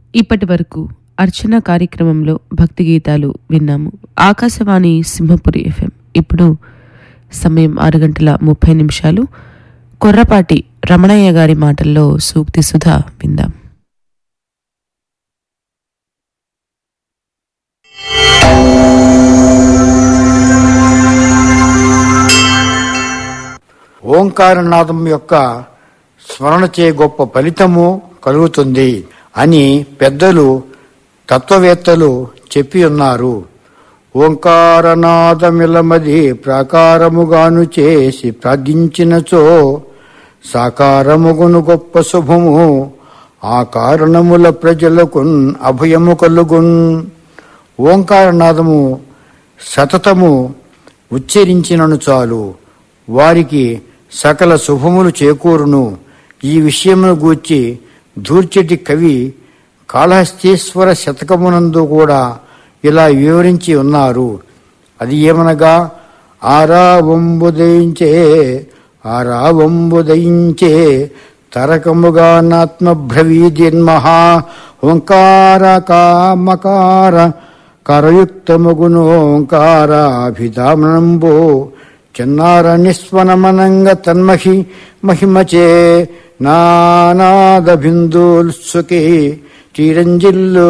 ఇప్పటి వరకు అర్చన కార్యక్రమంలో భక్తి గీతాలు విన్నాము ఆకాశవాణి సింహపురి ఎఫ్ఎం ఇప్పుడు సమయం ఆరు గంటల ముప్పై నిమిషాలు కొర్రపాటి రమణయ్య గారి మాటల్లో సూక్తి సుధా విందాం ఓంకారనాదం యొక్క స్మరణ చే గొప్ప ఫలితము కలుగుతుంది అని పెద్దలు తత్వవేత్తలు చెప్పి ఉన్నారు ఓంకారనాదమిలమది ప్రాకారముగాను చేసి ప్రార్థించినచో సాకారముగును గొప్ప శుభము ఆ కారణముల ప్రజలకు అభయము కలుగున్ ఓంకారనాదము సతతము ఉచ్చరించినను చాలు వారికి సకల శుభములు చేకూరును ఈ విషయమును గూర్చి ధూర్చటి కవి కాళహస్తీశ్వర శతకమునందు కూడా ఇలా వివరించి ఉన్నారు అది ఏమనగా ఆరావంబుదయించే ఆరావంబుదయించే తరకముగా నాత్మభ్రవీదిన్మహా ఓంకార కామకార కరయుక్తముగును ఓంకారాభిధామనంబో చిన్నార నిస్వనమనంగ తన్మహి మహిమచే నానాద బిందుల్సుకి చిరంజిల్లు